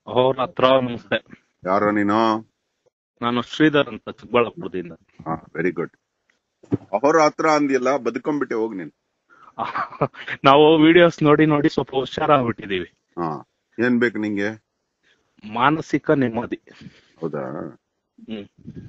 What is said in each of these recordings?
ಅವ್ರ ಹತ್ರ ನಮಸ್ತೆ ಯಾರೋ ನೀನು ನಾನು ಶ್ರೀಧರ್ ಅಂತ ಚಿಕ್ಕಬಳ್ಳಾಪುರದಿಂದ ಹಾ ವೆರಿ ಗುಡ್ ಅವರ ಹತ್ರ ಅಂದಿಲ್ಲ ಬದುಕೊಂಡ್ಬಿಟ್ಟೆ ಹೋಗ್ ನೀನ್ ನಾವು ವಿಡಿಯೋಸ್ ನೋಡಿ ನೋಡಿ ಸ್ವಲ್ಪ ಹುಷಾರಾಗ್ಬಿಟ್ಟಿದೀವಿ ಹಾ ಏನ್ ಬೇಕು ನಿಂಗೆ ಮಾನಸಿಕ ನೆಮ್ಮದಿ ಹೌದಾ ಹ್ಮ್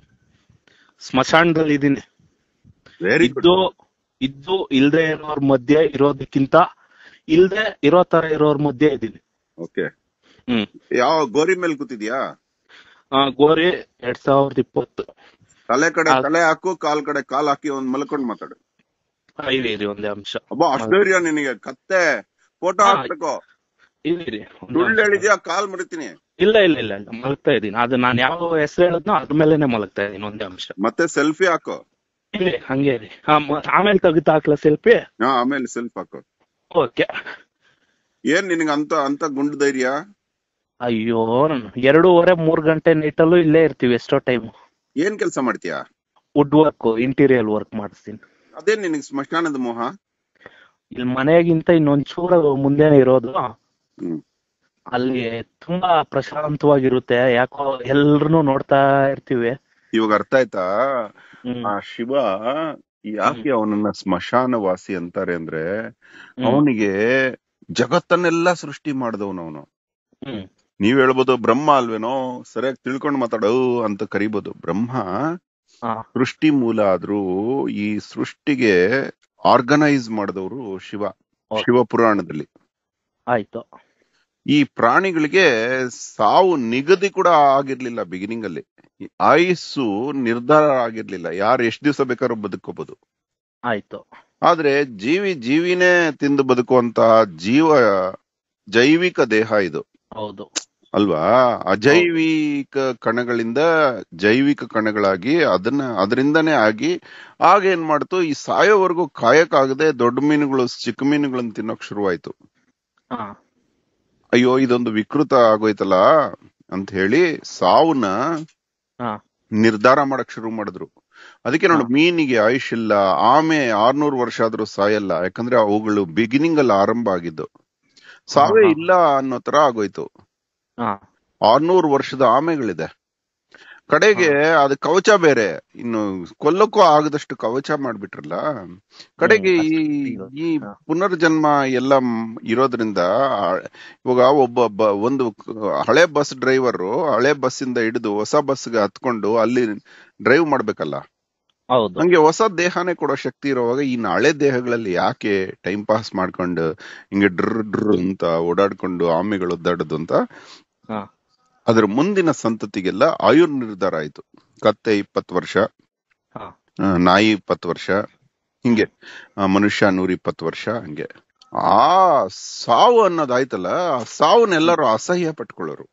ಸ್ಮಶಾನದಲ್ಲಿ ಇದೀನಿ ವೆರಿ ಗುಡ್ ಇದ್ದು ಇದ್ದು ಇಲ್ದೆ ಇರೋರ್ ಮಧ್ಯೆ ಇರೋದಕ್ಕಿಂತ ಇಲ್ದೆ ಇರೋ ತರ ಇರೋರ್ ಮಧ್ಯೆ ಇದೀನಿ ಓಕೆ ಹ್ಮ್ ಯಾವ ಗೋರಿ ಮೇಲೆ ಕೂತಿದ್ಯಾ ಆ, ಗೋರಿ ಎರಡ್ ಸಾವಿರದ ಇಪ್ಪತ್ತು ತಲೆ ಕಡೆ ಆ- ತಲೆ ಹಾಕು ಕಾಲ್ ಕಡೆ ಕಾಲ್ ಹಾಕಿ ಒಂದ್ ಮಲ್ಕೊಂಡ್ ಮಾತಾಡು ಆ, ಇರಿ ಇರಿ ಒಂದೇ ಅಂಶ ಅಬ್ಬ ಅಷ್ಟೇರಿಯ ನಿನಗೆ ಕತ್ತೆ ಫೋಟೋ ಹಾ. ಹಾಕ್ಬೇಕು ಇರಿ ಇರಿ ಒಂದೇ ಸುಳ್ಳು ಅಂಶ. ಹೇಳಿದ್ಯಾ ಕಾಲ್ ಮರಿತೀನಿ ಇಲ್ಲ ಇಲ್ಲ ಇಲ್ಲ ಇಲ್ಲ ಮಲಗ್ತಾ ಇದೀನಿ ಅದು ನಾನು ಯಾವ ಹೆಸರು ಹೇಳದ್ನೋ ಅದ್ರ ಮೇಲೆನೆ ಮಲಗ್ತಾ ಇದೀನಿ ಒಂದೇ ಅಂಶ ಮತ್ತೆ ಸೆಲ್ಫಿ ಹಾಕು ಇರಿ ಹಂಗೆ ಇರಿ ಆ, ಮ- ಆಮೇಲೆ ತೆಗಿತಾ ಹಾಕ್ಲಾ ಸೆಲ್ಫಿ ಹಾ ಆಮೇಲೆ ಸೆಲ್ಫಿ ಹಾಕು ಓಕೆ ಏನ್ ನಿನಗೆ ಅಂತ ಅಂತ ಗುಂಡು ಧೈರ್ಯ ಅಯ್ಯೋ ನಾನು ಎರಡೂವರೆ ಮೂರ್ ಗಂಟೆ ನೈಟಲ್ಲೂ ಇಲ್ಲೇ ಇರ್ತೀವಿ ಎಷ್ಟೋ ಟೈಮ್ ಏನ್ ಕೆಲಸ ಮಾಡ್ತೀಯಾ ವುಡ್ ವರ್ಕ್ ಇಂಟೀರಿಯರ್ ವರ್ಕ್ ಮಾಡಿಸ್ತೀನಿ ಅದೇನ್ ನಿನಗೆ ಸ್ಮಶಾನದ ಮೋಹ ಇಲ್ಲಿ ಮನೆಗಿಂತ ಇನ್ನೊಂಚೂರು ಮುಂದೆನೆ ಇರೋದು ಹ್ಮ್ ಅಲ್ಲಿ ತುಂಬಾ ಪ್ರಶಾಂತವಾಗಿರುತ್ತೆ ಯಾಕೋ ಎಲ್ರು ನೋಡ್ತಾ ಇರ್ತೀವಿ ಇವಾಗ ಅರ್ಥ ಆಯ್ತಾ ಹ್ಮ್ ಆ ಶಿವ ಯಾಕೆ ಅವನನ್ನ ಸ್ಮಶಾನ ವಾಸಿ ಅಂತಾರೆ ಅಂದ್ರೆ ಹ್ಮ್. ಅವನಿಗೆ ಜಗತ್ತನ್ನೆಲ್ಲ ಸೃಷ್ಟಿ ಮಾಡಿದವನು ಅವನು ಹ್ಮ್ ನೀವ್ ಹೇಳ್ಬೋದು ಬ್ರಹ್ಮ ಅಲ್ವೇನೋ ಸರಿಯಾಗಿ ತಿಳ್ಕೊಂಡು ಮಾತಾಡು ಅಂತ ಕರಿಬೋದು ಬ್ರಹ್ಮ ಹಾ ಸೃಷ್ಟಿ ಮೂಲ ಆದ್ರೂ ಈ ಸೃಷ್ಟಿಗೆ ಆರ್ಗನೈಸ್ ಮಾಡಿದವರು ಶಿವ ಹೌದು. ಶಿವ ಪುರಾಣದಲ್ಲಿ ಆಯ್ತು ಈ ಪ್ರಾಣಿಗಳಿಗೆ ಸಾವು ನಿಗದಿ ಕೂಡ ಆಗಿರ್ಲಿಲ್ಲ ಬಿಗಿನಿಂಗ್ ಅಲ್ಲಿ ಈ ಆಯುಸ್ಸು ನಿರ್ಧಾರ ಆಗಿರ್ಲಿಲ್ಲ ಯಾರು ಎಷ್ಟ್ ದಿವಸ ಬೇಕಾದ್ರೂ ಬದುಕೋಬಹುದು ಆಯ್ತು ಆದ್ರೆ ಜೀವಿ ಜೀವಿನೇ ತಿಂದು ಬದುಕುವಂತ ಜೀವ ಜೈವಿಕ ದೇಹ ಇದು ಹೌದು ಅಲ್ವಾ ಅಜೈವಿಕ ಕಣಗಳಿಂದ ಜೈವಿಕ ಕಣಗಳಾಗಿ ಅದನ್ನ ಅದರಿಂದನೇ ಆಗಿ ಆಗ ಏನ್ ಮಾಡ್ತು ಈ ಸಾಯೋವರೆಗೂ ಕಾಯಕ್ಕಾಗದೆ ದೊಡ್ಡ ಮೀನುಗಳು ಚಿಕ್ಕ ಮೀನುಗಳನ್ನ ತಿನ್ನೋಕ್ ಶುರುವಾಯ್ತು ಹಾ ಅಯ್ಯೋ ಇದೊಂದು ವಿಕೃತ ಆಗೋಯ್ತಲ್ಲ ಅಂತ ಹೇಳಿ ಸಾವನ್ನ ಹಾ ನಿರ್ಧಾರ ಮಾಡಕ್ ಶುರು ಮಾಡಿದ್ರು ಅದಕ್ಕೆ ನೋಡಿ ಹಾ. ಮೀನಿಗೆ ಆಯುಷ್ ಇಲ್ಲ ಆಮೆ ಆರ್ನೂರು ವರ್ಷ ಆದ್ರೂ ಸಾಯಲ್ಲ ಯಾಕಂದ್ರೆ ಅವುಗಳು ಬಿಗಿನಿಂಗ್ ಅಲ್ಲಿ ಆರಂಭ ಆಗಿದ್ದು ಸಾವೇ ಹಾ. ಇಲ್ಲ ಅನ್ನೋ ತರ ಆಗೋಯ್ತು ಹಾ ಆರ್ನೂರು ವರ್ಷದ ಆಮೆಗಳಿದೆ ಕಡೆಗೆ ಅದು ಕವಚ ಬೇರೆ ಇನ್ನು ಕೊಲ್ಲಕ್ಕೂ ಆಗದಷ್ಟು ಕವಚ ಮಾಡ್ಬಿಟ್ರಲ್ಲ ಕಡೆಗೆ ಈ ಅಷ್ಟು ಈ ಹಾ. ಪುನರ್ಜನ್ಮ ಎಲ್ಲ ಮ್- ಇರೋದ್ರಿಂದ ಆ- ಇವಾಗ ಒಬ್ಬ ಬ- ಒಂದು ಕ- ಹಳೆ ಬಸ್ ಡ್ರೈವರ್ ಹಳೆ ಬಸ್ ಇಂದ ಹಿಡಿದು ಹೊಸ ಬಸ್ಗೆ ಹತ್ಕೊಂಡು ಅಲ್ಲಿ ಡ್ರೈವ್ ಮಾಡ್ಬೇಕಲ್ಲ ಹೌದು ಹಂಗೆ ಹೊಸ ದೇಹನೇ ಕೊಡೋ ಶಕ್ತಿ ಇರುವಾಗ ಈ ಹಳೆ ದೇಹಗಳಲ್ಲಿ ಯಾಕೆ ಟೈಮ್ ಪಾಸ್ ಮಾಡ್ಕೊಂಡು ಹಿಂಗೆ ಡ್ರ್ ಡ್ರ್ ಅಂತ ಓಡಾಡ್ಕೊಂಡು ಆಮೆಗಳು ಒದ್ದಾಡೋದು ಅಂತ ಹಾ ಅದ್ರ ಮುಂದಿನ ಸಂತತಿಗೆಲ್ಲ ಆಯುರ್ ನಿರ್ಧಾರ ಆಯ್ತು ಕತ್ತೆ ಇಪ್ಪತ್ತು ವರ್ಷ ಹಾ ಆ, ನಾಯಿ ಇಪ್ಪತ್ತು ವರ್ಷ ಹಿಂಗೆ ಆ, ಮನುಷ್ಯ ನೂರ ಇಪ್ಪತ್ತು ವರ್ಷ ಹಂಗೆ ಆ ಸಾವು ಅನ್ನೋದಾಯ್ತಲ್ಲ ಆ ಸಾವನ್ನೆಲ್ಲರೂ ಅಸಹ್ಯ ಪಟ್ಕೊಳ್ಳೋರು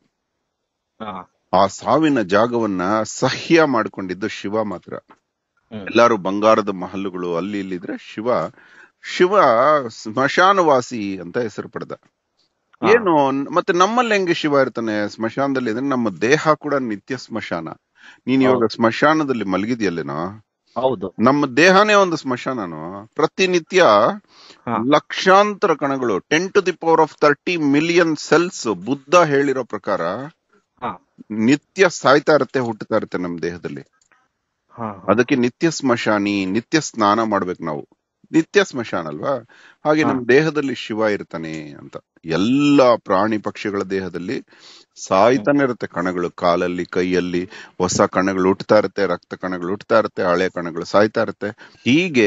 ಹಾ ಆ ಸಾವಿನ ಜಾಗವನ್ನ ಸಹ್ಯ ಮಾಡ್ಕೊಂಡಿದ್ದು ಶಿವ ಮಾತ್ರ ಹ್ಮ್ ಎಲ್ಲಾರು ಬಂಗಾರದ ಮಹಲ್ಲುಗಳು ಅಲ್ಲಿ ಇಲ್ಲಿದ್ರೆ ಶಿವ ಶಿವ ಸ್ಮಶಾನವಾಸಿ ಅಂತ ಹೆಸರು ಪಡೆದ ಹಾ. ಏನು ಮತ್ತೆ ನಮ್ಮಲ್ಲಿ ಹೆಂಗೆ ಶಿವ ಇರ್ತಾನೆ ಸ್ಮಶಾನದಲ್ಲಿ ಅಂದ್ರೆ ನಮ್ಮ ದೇಹ ಕೂಡ ನಿತ್ಯ ಸ್ಮಶಾನ ನೀನ್ ಇವಾಗ ಹೌದು. ಸ್ಮಶಾನದಲ್ಲಿ ಮಲಗಿದ್ಯಲ್ಲೇನೋ ಹೌದು ನಮ್ಮ ದೇಹನೇ ಒಂದು ಸ್ಮಶಾನನು ಪ್ರತಿನಿತ್ಯ ಹಾ ಲಕ್ಷಾಂತರ ಕಣಗಳು ten to the power of thirty million cells Buddha ಹೇಳಿರೋ ಪ್ರಕಾರ ಹಾ ನಿತ್ಯ ಸಾಯ್ತಾ ಇರತ್ತೆ ಹುಟ್ಟುತ್ತಾ ಇರತ್ತೆ ನಮ್ಮ ದೇಹದಲ್ಲಿ ಹಾ ಅದಕ್ಕೆ ನಿತ್ಯ ಸ್ಮಶಾನಿ ನಿತ್ಯ ಸ್ನಾನ ಮಾಡ್ಬೇಕು ನಾವು ನಿತ್ಯ ಸ್ಮಶಾನ ಅಲ್ವಾ ಹಾಗೆ ಹಾ. ನಮ್ಮ ದೇಹದಲ್ಲಿ ಶಿವ ಇರ್ತಾನೆ ಅಂತ ಎಲ್ಲಾ ಪ್ರಾಣಿ ಪಕ್ಷಿಗಳ ದೇಹದಲ್ಲಿ ಸಾಯ್ತಾನೆ ಇರುತ್ತೆ ಕಣಗಳು ಕಾಲಲ್ಲಿ ಕೈಯಲ್ಲಿ ಹೊಸ ಕಣಗಳು ಹುಟ್ಟುತ್ತಾ ಇರುತ್ತೆ ರಕ್ತ ಕಣಗಳು ಹುಟ್ಟುತ್ತಾ ಇರುತ್ತೆ ಹಳೆ ಕಣಗಳು ಸಾಯ್ತಾ ಇರುತ್ತೆ ಹೀಗೆ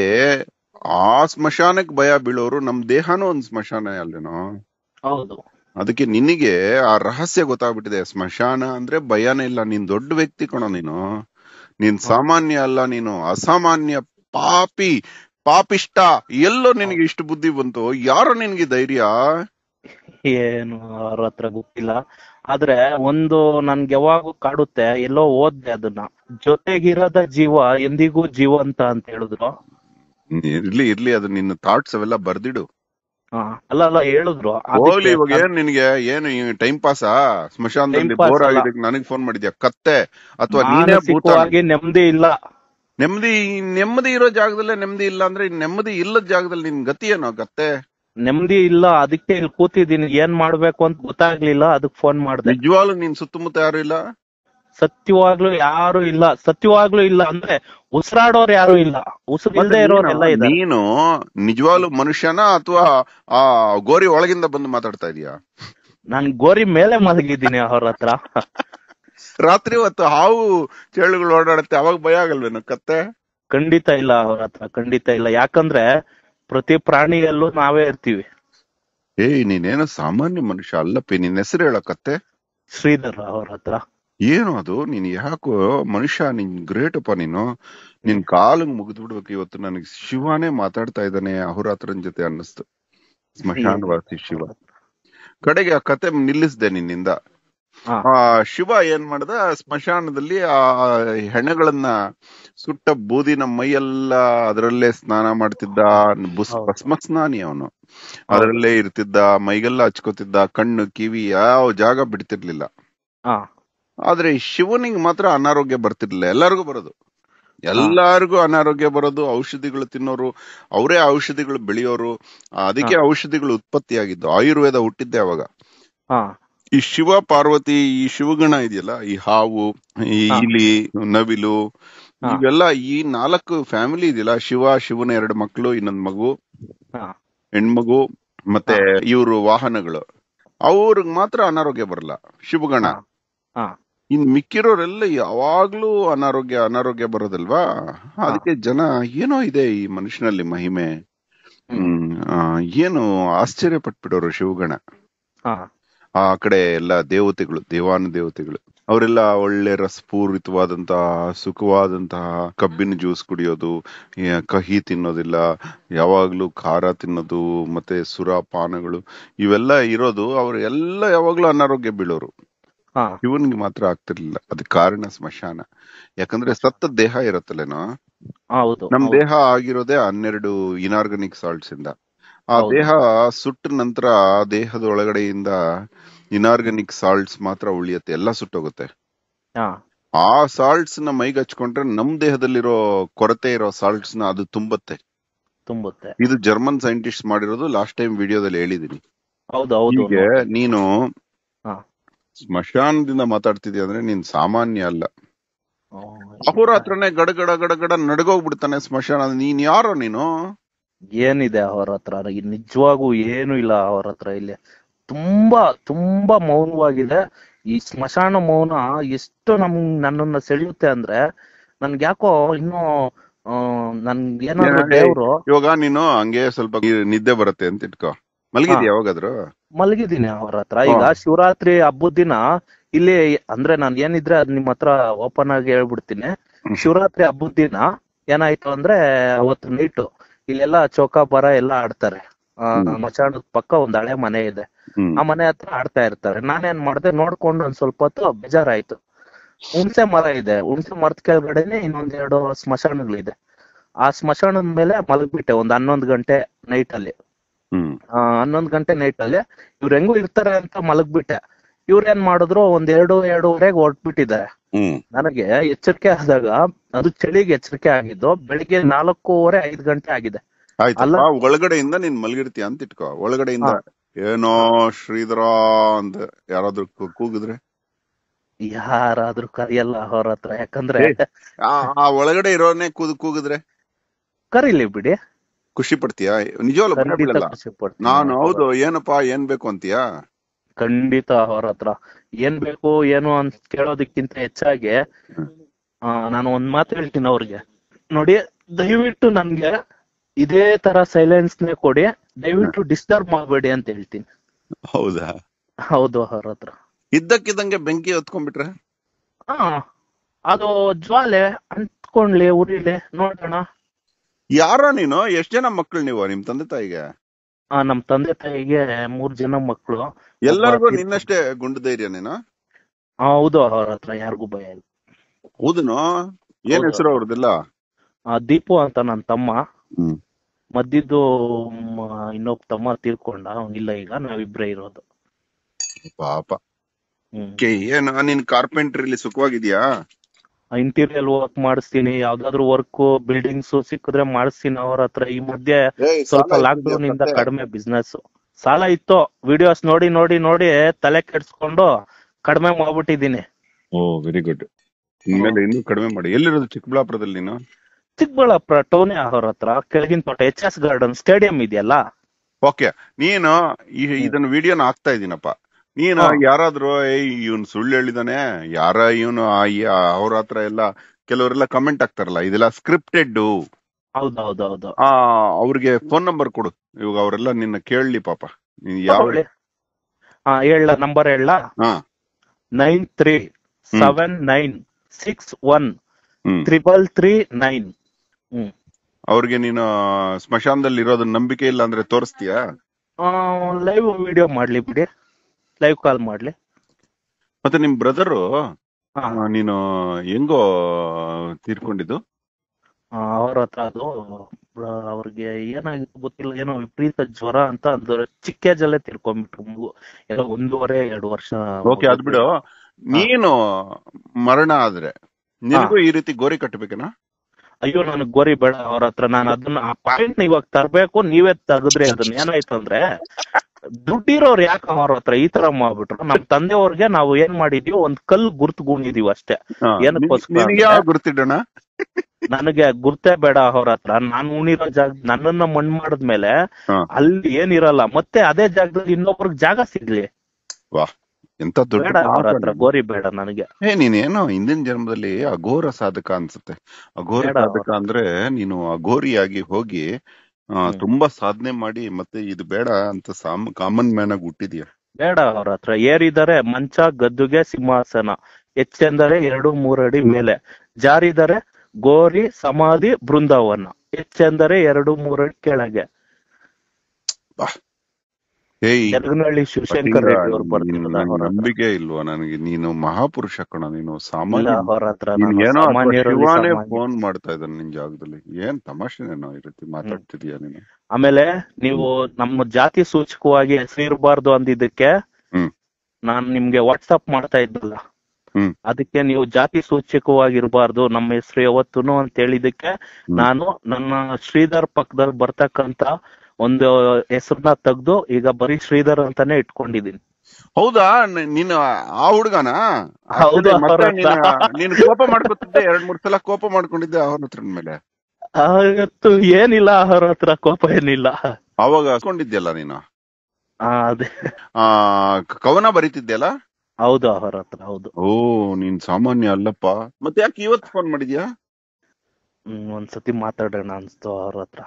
ಆ ಸ್ಮಶಾನಕ್ಕೆ ಭಯ ಬೀಳೋರು ನಮ್ ದೇಹನೂ ಒಂದ್ ಸ್ಮಶಾನ ಅಲ್ಲೇನೋ ಹೌದು ಅದಕ್ಕೆ ನಿನಗೆ ಆ ರಹಸ್ಯ ಗೊತ್ತಾಗ್ಬಿಟ್ಟಿದೆ ಸ್ಮಶಾನ ಅಂದ್ರೆ ಭಯನೇ ಇಲ್ಲ ನೀನ್ ದೊಡ್ಡ ವ್ಯಕ್ತಿ ಕಣೋ ನೀನು ನೀನ್ ಸಾಮಾನ್ಯ ಅಲ್ಲ ನೀನು ಅಸಾಮಾನ್ಯ ಪಾಪಿ ಪಾಪಿಷ್ಟ ಎಲ್ಲೋ ನಿನಗೆ ಇಷ್ಟು ಬುದ್ಧಿ ಬಂತು ಯಾರೋ ನಿನ್ಗೆ ಧೈರ್ಯ ಏನು ಅವ್ರ ಹತ್ರ ಗೊತ್ತಿಲ್ಲ ಆದ್ರೆ ಒಂದು ನನ್ಗೆ ಯಾವಾಗೂ ಕಾಡುತ್ತೆ ಎಲ್ಲೋ ಓದ್ದೆ ಅದನ್ನ ಜೊತೆಗಿರದ ಜೀವ ಎಂದಿಗೂ ಜೀವಂತ ಅಂತ ಹೇಳಿದ್ರು ಇರ್ಲಿ ಇರ್ಲಿ ಅದು ನಿನ್ನ ಥಾಟ್ಸ್ ಅವೆಲ್ಲ ಬರ್ದಿಡು ಹಾ, ಅಲ್ಲ ಅಲ್ಲ ಹೇಳಿದ್ರು ಹೋಗ್ಲಿ ಇವಾಗ ಅದಕ್ಕೆ ಏನ್ ನಿನ್ಗೆ ಏನು ಟೈಮ್ ಪಾಸಾ ಸ್ಮಶಾನದಲ್ಲಿ Time pass ಬೋರ್ ಅಲ್ಲ. ಆಗಿದ್ದಕ್ಕೆ ನನಗ್ ಫೋನ್ ಮಾಡಿದ್ಯಾ ಕತ್ತೆ ಅಥವಾ ನೀನೇ ಭೂತ ಮಾನಸಿಕವಾಗಿ ನೆಮ್ಮದಿ ಇಲ್ಲ ನೆಮ್ಮದಿ ನೆಮ್ಮದಿ ಇರೋ ಜಾಗದಲ್ಲೇ ನೆಮ್ಮದಿ ಇಲ್ಲ ಅಂದ್ರೆ ಇನ್ ನೆಮ್ಮದಿ ಇಲ್ಲದ ಜಾಗದಲ್ಲಿ ನಿನ್ ಗತಿ ಏನೋ ಕತ್ತೆ ನೆಮ್ಮದಿ ಇಲ್ಲ ಅದಕ್ಕೆ ಇಲ್ಲಿ ಕೂತಿದ್ದೀನಿ ಏನ್ ಮಾಡ್ಬೇಕು ಅಂತ ಗೊತ್ತಾಗ್ಲಿಲ್ಲ ಅದಕ್ ಫೋನ್ ಮಾಡ್ದೆ ನಿಜವಾಗ್ಲೂ ನಿನ್ ಸುತ್ತಮುತ್ತ ಯಾರು ಇಲ್ಲ ಸತ್ಯವಾಗ್ಲೂ ಯಾರು ಇಲ್ಲ ಸತ್ಯವಾಗ್ಲೂ ಇಲ್ಲ ಅಂದ್ರೆ ಉಸಿರಾಡೋರ್ ಯಾರು ಇಲ್ಲ ಉಸಿರು ಇಲ್ದೇ ಇರೋರೆಲ್ಲ ಇದ್ದಾರೆ ನೀನು ನಿಜವಾಗ್ಲೂ ಮನುಷ್ಯನ ಅಥವಾ ಆ ಗೋರಿ ಒಳಗಿಂದ ಬಂದು ಮಾತಾಡ್ತಾ ಇದೀಯಾ ನಾನ್ ಗೋರಿ ಮೇಲೆ ಮಲಗಿದ್ದೀನಿ ಅವ್ರ ಹತ್ರ ರಾತ್ರಿ ಹೊತ್ತು ಹಾವು ಚೇಳುಗಳು ಓಡಾಡುತ್ತೆ ಅವಾಗ ಭಯ ಆಗಲ್ವೇನು ಕತ್ತೆ ಖಂಡಿತ ಇಲ್ಲ ಅವ್ರ ಹತ್ರ ಖಂಡಿತ ಇಲ್ಲ ಯಾಕಂದ್ರೆ ಪ್ರತಿ ಪ್ರಾಣಿಯಲ್ಲೂ ನಾವೇ ಇರ್ತೀವಿ ಏಯ್ ನೀನೇನೋ ಸಾಮಾನ್ಯ ಮನುಷ್ಯ ಅಲ್ಲಪ್ಪಿ ನಿನ್ ಹೆಸರು ಹೇಳೋ ಕತ್ತೆ ಶ್ರೀಧರ್ ಅವ್ರ ಹತ್ರ ಏನು ಅದು ನೀನ್ ಯಾಕೋ ಮನುಷ್ಯ ನೀನ್ ಗ್ರೇಟ್ ಅಪ್ಪ ನೀನು ನಿನ್ ಕಾಲಿಗೆ ಮುಗಿದ್ ಬಿಡ್ಬೇಕು ಇವತ್ತು ನನಗೆ ಶಿವನೇ ಮಾತಾಡ್ತಾ ಇದ್ದಾನೆ ಅಹೋರಾತ್ರನ್ ಜೊತೆ ಅನ್ನಿಸ್ತು ಸ್ಮಶಾನವಾಸಿ ಶಿವ ಕಡೆಗೆ ಆ ಕತೆ ನಿಲ್ಲಿಸ್ದೆ ನಿನ್ನಿಂದ ಹಾ. ಆ ಶಿವ ಏನ್ ಮಾಡ್ದ ಸ್ಮಶಾನದಲ್ಲಿ ಆ ಹೆಣಗಳನ್ನ ಸುಟ್ಟ ಬೂದಿನ ಮೈಯೆಲ್ಲ ಅದರಲ್ಲೇ ಸ್ನಾನ ಮಾಡ್ತಿದ್ದ ಬುಸ್ ಹೌದು. ಭಸ್ಮ ಸ್ನಾನಿ ಅವನು ಅದರಲ್ಲೇ ಇರ್ತಿದ್ದ ಮೈಗೆಲ್ಲ ಹಚ್ಕೋತಿದ್ದ ಕಣ್ಣು ಕಿವಿ ಯಾವ ಜಾಗ ಬಿಡ್ತಿರ್ಲಿಲ್ಲ ಹಾ ಆದ್ರೆ ಈ ಶಿವನಿಗೆ ಮಾತ್ರ ಅನಾರೋಗ್ಯ ಬರ್ತಿರ್ಲಿಲ್ಲ ಎಲ್ಲರಿಗೂ ಬರೋದು ಎಲ್ಲಾರ್ಗೂ ಅನಾರೋಗ್ಯ ಬರೋದು ಔಷಧಿಗಳು ತಿನ್ನೋರು ಅವರೇ ಔಷಧಿಗಳು ಬೆಳೆಯೋರು ಆ, ಅದಕ್ಕೆ ಔಷಧಿಗಳು ಉತ್ಪತ್ತಿಯಾಗಿದ್ದು ಆಯುರ್ವೇದ ಹುಟ್ಟಿದ್ದೆ ಅವಾಗ ಹಾ ಈ ಶಿವ ಪಾರ್ವತಿ ಈ ಶಿವಗಣ ಇದೆಯಲ್ಲ ಈ ಹಾವು ಈ ಹಾ. ಇಲಿ ನವಿಲು ಹಾ. ಇವೆಲ್ಲ ಈ ನಾಲ್ಕು ಫ್ಯಾಮಿಲಿ ಇದೆಯಲ್ಲ ಶಿವ ಶಿವನ ಎರಡು ಮಕ್ಕಳು ಇನ್ನೊಂದ್ ಮಗು ಹಾ ಹೆಣ್ಮಗು ಮತ್ತೆ ಇವರು ವಾಹನಗಳು ಅವ್ರಿಗೆ ಮಾತ್ರ ಅನಾರೋಗ್ಯ ಬರಲ್ಲ ಶಿವಗಣ ಹಾ. ಹಾ ಇನ್ ಮಿಕ್ಕಿರೋರೆಲ್ಲ ಯಾವಾಗ್ಲೂ ಅನಾರೋಗ್ಯ ಅನಾರೋಗ್ಯ ಬರೋದಲ್ವಾ ಅದಕ್ಕೆ ಜನ ಏನೋ ಇದೆ ಈ ಮನುಷ್ಯನಲ್ಲಿ ಮಹಿಮೆ ಹ್ಮ್ ಆ, ಏನು ಆಶ್ಚರ್ಯ ಪಟ್ಬಿಡೋರು ಶಿವಗಣ ಹಾ ಆ ಕಡೆ ಎಲ್ಲ ದೇವತೆಗಳು ದೇವಾನು ದೇವತೆಗಳು ಅವರೆಲ್ಲ ಒಳ್ಳೆ ರಸಪೂರಿತವಾದಂತಹ ಸುಖವಾದಂತಹ ಕಬ್ಬಿನ ಜ್ಯೂಸ್ ಕುಡಿಯೋದು ಈ ಕಹಿ ತಿನ್ನೋದಿಲ್ಲ ಯಾವಾಗ್ಲೂ ಖಾರ ತಿನ್ನೋದು ಮತ್ತೆ ಸುರಾಪಾನಗಳು ಇವೆಲ್ಲ ಇರೋದು ಅವ್ರು ಎಲ್ಲ ಯಾವಾಗ್ಲೂ ಅನಾರೋಗ್ಯ ಬೀಳೋರು ಹಾ ಶಿವನ್ಗೆ ಮಾತ್ರ ಆಗ್ತಿರ್ಲಿಲ್ಲ ಅದಕ್ಕೆ ಕಾರಣ ಸ್ಮಶಾನ ಯಾಕಂದ್ರೆ ಸತ್ತ ದೇಹ ಇರತ್ತಲ್ಲೇನೋ ಹೌದು ನಮ್ ಹೌದು. ದೇಹ ಆಗಿರೋದೇ ಹನ್ನೆರಡು ಇನಾರ್ಗಾನಿಕ್ ಸಾಲ್ಟ್ಸ್ ಇಂದ ಆ ಹೌದು. ದೇಹ ಸುಟ್ಟ ನಂತರ ಆ ದೇಹದ ಒಳಗಡೆಯಿಂದ ಇನಾರ್ಗಾನಿಕ್ ಸಾಲ್ಟ್ಸ್ ಮಾತ್ರ ಉಳಿಯತ್ತೆ ಎಲ್ಲ ಸುಟ್ಟೋಗುತ್ತೆ ಹಾ ಆ ಸಾಲ್ಟ್ಸ್ ನ ಮೈಗೆ ಹಚ್ಕೊಂಡ್ರೆ ನಮ್ ದೇಹದಲ್ಲಿರೋ ಕೊರತೆ ಇರೋ ಸಾಲ್ಟ್ಸ್ ನ ಅದು ತುಂಬತ್ತೆ ತುಂಬುತ್ತೆ ಇದು ಜರ್ಮನ್ ಸೈಂಟಿಸ್ಟ್ ಮಾಡಿರೋದು ಲಾಸ್ಟ್ ಟೈಮ್ ವಿಡಿಯೋದಲ್ಲಿ ಹೇಳಿದೀನಿ ಹೌದು ಹೌದು ಹೀಗೆ ನೀನು ಹಾ. ಸ್ಮಶಾನದಿಂದ ಮಾತಾಡ್ತಿದ್ಯ ಅಂದ್ರೆ ನೀನ್ ಸಾಮಾನ್ಯ ಅಲ್ಲ ಓ, ಅಹೋರಾತ್ರನೇ ಗಡಗಡ ಗಡಗಡ ನಡ್ಗೋಗ್ಬಿಡ್ತಾನೆ ಸ್ಮಶಾನ ನೀನ್ ಯಾರೋ ನೀನು ಏನಿದೆ ಅವ್ರ ಹತ್ರ ನಿಜವಾಗೂ ಏನು ಇಲ್ಲ ಅವ್ರ ಹತ್ರ ಇಲ್ಲಿ ತುಂಬಾ ತುಂಬಾ ಮೌನವಾಗಿದೆ ಈ ಸ್ಮಶಾನ ಮೌನ ಎಷ್ಟು ನಮ್ ನನ್ನನ್ನ ಸೆಳೆಯುತ್ತೆ ಅಂದ್ರೆ ನನ್ಗೆ ಯಾಕೋ ಇನ್ನು ಆ, ನನ್ಗೆ ಏನಾದ್ರು ಏ- ದೇವ್ರು ಇವಾಗ ನೀನು ಹಂಗೆ ಸ್ವಲ್ಪ ನಿದ್ದೆ ಬರುತ್ತೆ ಅಂತ ಇಟ್ಕೋ ಮಲಗಿದ್ಯಾ ಯಾವಾಗಾದ್ರು ಮಲಗಿದ್ದೀನಿ ಅವ್ರ ಹತ್ರ ಈಗ ಶಿವರಾತ್ರಿ ಹಬ್ಬದ ದಿನ ಇಲ್ಲಿ ಅಂದ್ರೆ ನಾನ್ ಏನಿದ್ರೆ ಅದ್ ನಿಮ್ ಹತ್ರ ಓಪನ್ ಆಗಿ ಹೇಳ್ಬಿಡ್ತೀನಿ ಹ್ಮ್. ಶಿವರಾತ್ರಿ ಹಬ್ಬದ ದಿನ ಏನಾಯ್ತು ಅಂದ್ರೆ ಅವತ್ತು ನೈಟು ಇಲ್ಲೆಲ್ಲ ಚೌಕಾಬಾರ ಎಲ್ಲ ಆಡ್ತಾರೆ ಆ, ಹ್ಮ್. ಮಚಾಣದ ಪಕ್ಕ ಒಂದ್ ಹಳೆ ಮನೆ ಇದೆ ಹ್ಮ್ ಆ ಮನೆ ಹತ್ರ ಆಡ್ತಾ ಇರ್ತಾರೆ ನಾನೇನ್ ಮಾಡ್ದೆ ನೋಡ್ಕೊಂಡು ಒಂದ್ ಸ್ವಲ್ಪ ಹೊತ್ತು ಬೇಜಾರಾಯ್ತು ಹುಣಸೆ ಮರ ಇದೆ ಹುಣಸೆ ಮರದ ಕೆಳಗಡೆನೆ ಇನ್ನೊಂದೆರಡು ಸ್ಮಶಾನಗಳಿದೆ ಆ ಸ್ಮಶಾನದ ಮೇಲೆ ಮಲಗ್ಬಿಟ್ಟೆ ಒಂದ್ ಹನ್ನೊಂದ್ ಗಂಟೆ ನೈಟ್ ಅಲ್ಲಿ ಹ್ಮ್ ಆ, ಹನ್ನೊಂದ್ ಗಂಟೆ ನೈಟ್ ಅಲ್ಲಿ ಇವ್ರು ಹೆಂಗೂ ಇರ್ತಾರೆ ಅಂತ ಮಲಗ್ಬಿಟ್ಟೆ ಇವ್ರು ಏನ್ ಮಾಡಿದ್ರು ಒಂದ್ ಎರಡು ಎರಡೂವರೆಗೆ ಹೊರಟ್ಬಿಟ್ಟಿದ್ದಾರೆ ಹ್ಮ್ ನನಗೆ ಎಚ್ಚರಿಕೆ ಆದಾಗ ಅದು ಚಳಿಗೆ ಎಚ್ಚರಿಕೆ ಆಗಿದ್ದು ಬೆಳಿಗ್ಗೆ ನಾಲ್ಕೂವರೆ ಐದ್ ಗಂಟೆ ಆಗಿದೆ ಆಯ್ತಪ್ಪ ಅಲ್ಲ- ಒಳಗಡೆಯಿಂದ ನೀನ್ ಮಲಗಿರ್ತೀಯ ಅಂತ ಇಟ್ಕೋ ಒಳಗಡೆಯಿಂದ ಹಾ. ಏನೋ ಶ್ರೀಧರ ಅಂತ ಯಾರಾದ್ರೂ ಕೂ- ಕೂಗಿದ್ರೆ ಯಾರಾದ್ರೂ ಕರಿಯಲ್ಲ ಅವ್ರ ಹತ್ರ ಯಾಕಂದ್ರೆ ಏ. ಆ ಆ ಒಳಗಡೆ ಇರೋನೇ ಕೂದ್ ಕೂಗಿದ್ರೆ ಕರೀಲಿ ಬಿಡಿ ಖುಷಿ ಪಡ್ತೀಯಾ ನಿಜವಾಗ್ಲೂ ಭಯ ಖಂಡಿತ ಬೀಳಲ್ಲ ಖುಷಿ ಪಡ್ತೀನಿ ನಾನು ಅವ್ರ ಹೌದು ಏನಪ್ಪಾ ಏನ್ ಬೇಕು ಅಂತೀಯಾ ಖಂಡಿತ ಅವ್ರ ಹತ್ರ ಏನ್ ಬೇಕು ಏನು ಅಂತ ಕೇಳೋದಕ್ಕಿಂತ ಹೆಚ್ಚಾಗಿ ಆ, ನಾನು ಒಂದ್ ಮಾತು ಹೇಳ್ತೀನಿ ಅವ್ರಿಗೆ ನೋಡಿ ದಯವಿಟ್ಟು ನನ್ಗೆ ಇದೇ ತರ ಸೈಲೆನ್ಸ್ ನೇ ಕೊಡಿ ದಯವಿಟ್ಟು ಡಿಸ್ಟರ್ಬ್ ಮಾಡಬೇಡಿ ಅಂತ ಹೇಳ್ತೀನಿ ಹೌದಾ ಹೌದು ಅವ್ರ ಹತ್ರ ಇದ್ದಕ್ಕಿದ್ದಂಗೆ ಬೆಂಕಿ ಹೊತ್ಕೊಂಡ್ಬಿಟ್ರೆ ಹಾ ಅದು ಜ್ವಾಲೆ ಅಂಟ್ಕೊಂಡ್ಲಿ ಉರಿಲಿ ನೋಡೋಣ ಯಾರೋ ನೀನು ಎಷ್ಟ್ ಜನ ಮಕ್ಳು ನೀವು ನಿಮ್ ತಂದೆ ತಾಯಿಗೆ ಆ, ನಮ್ ತಂದೆ ತಾಯಿಗೆ ಮೂರ್ ಜನ ಮಕ್ಕಳು ಎಲ್ಲರಿಗೂ ಒಬ್ಬ- ನಿನ್ನಷ್ಟೇ ಗುಂಡು ಧೈರ್ಯ ನೀನು ಹೌದು ಅವ್ರ ಹತ್ರ ಯಾರಿಗೂ ಭಯ ಇಲ್ಲ ಹೌದನು ಏನ್ ಹೌದು. ಹೆಸರು ಅವ್ರದ್ದೆಲ್ಲ ಆ, ದೀಪು ಅಂತ ನನ್ ತಮ್ಮ ಹ್ಮ್ ಮದ್ದಿದ್ದು ಮ್, ಇನ್ನೊಬ್ಬ ತಮ್ಮ ತೀರ್ಕೊಂಡ ಅವ್ನಿಲ್ಲ ಈಗ ನಾವಿಬ್ರೇ ಇರೋದು ಪಾಪ ಹ್ಮ್ ಕೆ ಏನ್ ನೀನ್ ಕಾರ್ಪೆಂಟ್ರಿಲಿ ಸುಖವಾಗಿದ್ಯಾ ಇಂಟೀರಿಯರ್ ವರ್ಕ್ ಮಾಡಿಸ್ತೀನಿ ಯಾವ್ದಾದ್ರು ವರ್ಕ್ ಬಿಲ್ಡಿಂಗ್ಸ್ ಸಿಕ್ಕಿದ್ರೆ ಮಾಡಿಸ್ತೀನಿ ಅವ್ರ ಹತ್ರ ಈ ಮಧ್ಯೆ ಏಯ್, ಸ್ವಲ್ಪ ಸಾಲ ಲಾಕ್ ಡೌನ್ ಇದ್ಯಾ ಇಂದ ಕತೆ? ಕಡಿಮೆ ಬಿಸ್ನೆಸ್ ಸಾಲ ಇತ್ತು ವಿಡಿಯೋಸ್ ನೋಡಿ ನೋಡಿ ನೋಡಿ ತಲೆ ಕೆಡ್ಸ್ಕೊಂಡು ಕಡಿಮೆ ಮಾಡ್ಬಿಟ್ಟಿದೀನಿ ಓ ವೆರಿ ಗುಡ್ ಇನ್ಮೇಲೆ ಇನ್ನೂ ಕಡಿಮೆ ಮಾಡಿ ಎಲ್ಲಿರೋದು ಚಿಕ್ಕಬಳ್ಳಾಪುರದಲ್ಲಿ ನೀನು ಚಿಕ್ಕಬಳ್ಳಾಪುರ ಟೌನೇ ಅವ್ರ ಹತ್ರ ಕೆಳಗಿನ ತೋಟ ಎಚ್ ಎಸ್ ಗಾರ್ಡನ್ ಸ್ಟೇಡಿಯಂ ಇದೆಯಲ್ಲ ಓಕೆ ನೀನು ಈ- ಇದನ್ನ ವಿಡಿಯೋನ ಹಾಕ್ತಾ ಇದೀನಪ್ಪ ನೀನು ಹಾ. ಯಾರಾದ್ರೂ ಏಯ್ ಇವನ್ ಸುಳ್ಳು ಹೇಳಿದಾನೆ ಯಾರ ಇವನು ಅವ್ರ ಹತ್ರ ಎಲ್ಲ ಕೆಲವರೆಲ್ಲ ಕಮೆಂಟ್ ಆಗ್ತಾರಲ್ಲ ಇದೆಲ್ಲ ಸ್ಕ್ರಿಪ್ಟೆಡ್ ಹೌದೌದೌದು ಆ ಅವ್ರಿಗೆ ಫೋನ್ ನಂಬರ್ ಕೊಡು ಇವಾಗ ಅವರೆಲ್ಲ ನಿನ್ನ ಕೇಳಲಿ ಪಾಪ ನೀನ್ ಯಾವ ಹಾ ಹೇಳ ನಂಬರ್ ಹೇಳ ಹಾ nine three hmm. Seven nine six one hmm triple three nine hmm ಅವ್ರಿಗೆ ನೀನು ಸ್ಮಶಾನದಲ್ಲಿ ಇರೋದನ್ನ ನಂಬಿಕೆ ಇಲ್ಲ ಅಂದ್ರೆ ತೋರಿಸ್ತೀಯಾ ಲೈವ್ ವಿಡಿಯೋ ಮಾಡ್ಲಿ ಬಿಡಿ ಲೈವ್ ಕಾಲ್ ಮಾಡ್ಲಿ ಮತ್ತೆ ನಿಮ್ ಬ್ರದರು ಹಾ ನೀನು ಹೆಂಗೋ ತೀರ್ಕೊಂಡಿದ್ದು ಅವ್ರ ಹತ್ರ ಅದು ಆ, ಅವ್ರಿಗೆ ಏನಾಗಿತ್ತು ಗೊತ್ತಿಲ್ಲ ಏನೋ ವಿಪರೀತ ಜ್ವರ ಅಂತ ಅಂದ್ರೆ ಚಿಕ್ಕ ಏಜ್ ಅಲ್ಲೇ ತಿರ್ಕೊಂಡ್ಬಿಟ್ರು ಮಗು ಎಲ್ಲ ಒಂದೂವರೆ ಎರಡು ವರ್ಷ ಓಕೆ ಅದ್ ಬಿಡು ನೀನು ಮರಣ ಆದ್ರೆ ನಿನಗೂ ಈ ರೀತಿ ಗೋರಿ ಕಟ್ಟಬೇಕೇನಾ ಅಯ್ಯೋ ನನಗ್ ಗೋರಿ ಬೇಡ ಅವ್ರ ಹತ್ರ ನಾನು ಅದನ್ನ ಆ ಪಾಯಿಂಟ್ ಇವಾಗ ತರ್ಬೇಕು ನೀವೇ ತೆಗೆದ್ರಿ ಅದನ್ನ ಏನಾಯ್ತು ಅಂದ್ರೆ ದುಡ್ಡಿರೋರು ಯಾಕೆ ಅವ್ರ ಹತ್ರ ಈ ತರ ಮಾಡ್ಬಿಟ್ರು ನಮ್ ತಂದೆಯವ್ರಿಗೆ ನಾವು ಏನ್ ಮಾಡಿದೀವಿ ಒಂದ್ ಕಲ್ ಗುರ್ತ್ಕೊಂಡಿದೀವಿ ಅಷ್ಟೇ ಹಾ, ಏನಕ್ಕೋಸ್ಕರ ನಿನ್- ನಿನಗೆ ಯಾವ ಗುರ್ತಿಡೋಣ ನನಗೆ ಗುರ್ತೇ ಬೇಡ ಅವ್ರ ಹತ್ರ ನಾನು ಉಣಿರೋ ಜಾಗ ನನ್ನನ್ನ ಮಣ್ಣು ಮಾಡಿದ್ಮೇಲೆ ಹಾ. ಅಲ್ಲಿ ಏನಿರಲ್ಲ ಮತ್ತೆ ಅದೇ ಜಾಗದಲ್ಲಿ ಇನ್ನೊಬ್ರಿಗೆ ಜಾಗ ಸಿಗ್ಲಿ ವಾ ಎಂತ ದೊಡ್ಡ ಬೇಡ ಅವ್ರ ಹತ್ರ ಮಾತು. ಗೋರಿ ಬೇಡ ನನಗೆ ಏ ನೀನೇನೋ ಹಿಂದಿನ ಜನ್ಮದಲ್ಲಿ ಅಘೋರ ಸಾಧಕ ಅನ್ಸುತ್ತೆ ಅಘೋರ ಬೇಡ ಸಾಧಕ ಅಂದ್ರೆ ನೀನು ಅಘೋರಿಯಾಗಿ ಹೋಗಿ ಆ, ಹ್ಮ್. ತುಂಬಾ ಸಾಧನೆ ಮಾಡಿ ಮತ್ತೆ ಇದು ಬೇಡ ಅಂತ ಸಾಮ್ ಕಾಮನ್ ಮ್ಯಾನ್ ಆಗಿ ಹುಟ್ಟಿದ್ಯಾ ಬೇಡ ಅವ್ರ ಹತ್ರ ಏರಿದರೆ ಮಂಚ ಗದ್ದುಗೆ ಸಿಂಹಾಸನ ಹೆಚ್ಚೆಂದರೆ ಎರಡು ಮೂರಡಿ ಮೇಲೆ ಜಾರಿದರೆ ಗೋರಿ ಸಮಾಧಿ ಬೃಂದಾವನ ಹೆಚ್ಚೆಂದರೆ ಎರಡು ಮೂರಡಿ ಕೆಳಗೆ ಏಯ್ ಜಗನಹಳ್ಳಿ ಶಿವಶಂಕರ್ ರೆಡ್ಡಿ ಅವ್ರು ಬರ್ತಿರೋದ ಅವ್ರ ಹತ್ರ ನಂಬಿಕೆ ಇಲ್ವಾ ನನಗೆ ನೀನು ಮಹಾಪುರುಷ ಕಣ ನೀನು ಇಲ್ಲ ಸಾಮಾನ್ಯ ಅವ್ರ ಹತ್ರ ನೀನ್ ನಾನು ಏನೋ ಅಥವಾ ಸಾಮಾನ್ಯರಲ್ಲಿ ಶಿವಾನೇ ಸಾಮಾನ್ಯ. ಫೋನ್ ಮಾಡ್ತಾ ಇದ್ದಾನೆ ನಿನ್ ಜಾಗದಲ್ಲಿ ಏನ್ ತಮಾಷೆನೇನೋ ಈ ರೀತಿ ಮಾತಾಡ್ತಿದೀಯ ನೀನು ಆಮೇಲೆ ನೀವು ನಮ್ಮ ಜಾತಿ ಸೂಚಕವಾಗಿ ಹೆಸರಿರಬಾರ್ದು ಅಂದಿದ್ದಕ್ಕೆ ಹ್ಮ್. ನಾನ್ ನಿಮ್ಗೆ ವಾಟ್ಸಪ್ ಮಾಡ್ತಾ ಇದ್ದಲ್ಲ ಹ್ಮ್. ಅದಕ್ಕೆ ನೀವು ಜಾತಿ ಸೂಚಕವಾಗಿರ್ಬಾರ್ದು ನಮ್ಮ ಹೆಸರು ಯಾವತ್ತೂನು ಅಂತ ಹೇಳಿದಕ್ಕೆ ನಾನು ನನ್ನ ಶ್ರೀಧರ್ ಪಕ್ಕದಲ್ಲಿ ಬರ್ತಕ್ಕಂತ ಒಂದು ಹೆಸರನ್ನ ತೆಗ್ದು ಈಗ ಬರೀ ಶ್ರೀಧರ್ ಅಂತಾನೆ ಇಟ್ಕೊಂಡಿದೀನಿ ಹೌದಾ ನ- ನೀನು ಆ ಹುಡುಗನ ಹೌದು, ಅವ್ರ ಹತ್ರ. ನೀನು ಕೋಪ ಮಾಡ್ಕೊತಿದ್ದೆ ಎರಡ್ ಮೂರ್ ಸಲ ಕೋಪ ಮಾಡ್ಕೊಂಡಿದ್ದೆ ಅವನ ಹತ್ರ ಮೇಲೆ ಅವತ್ತು ಏನಿಲ್ಲ ಅವ್ರ ಹತ್ರ ಕೋಪ ಏನಿಲ್ಲ ಅವಾಗ ಹಸ್ಕೊಂಡಿದ್ಯಲ್ಲ ನೀನು ಆ, ಅದೇ ಆ ಕ- ಕವನ ಬರೀತಿದ್ಯಲ್ಲ ಹೌದು ಅವ್ರ ಹತ್ರ ಹೌದು ಓ ನೀನ್ ಸಾಮಾನ್ಯ ಅಲ್ಲಪ್ಪ ಮತ್ತೆ ಯಾಕೆ ಇವತ್ತು ಫೋನ್ ಮಾಡಿದ್ಯಾ ಹ್ಮ್ ಒಂದ್ಸತಿ ಮಾತಾಡೋಣ ಅನ್ಸ್ತು ಅವ್ರ ಹತ್ರ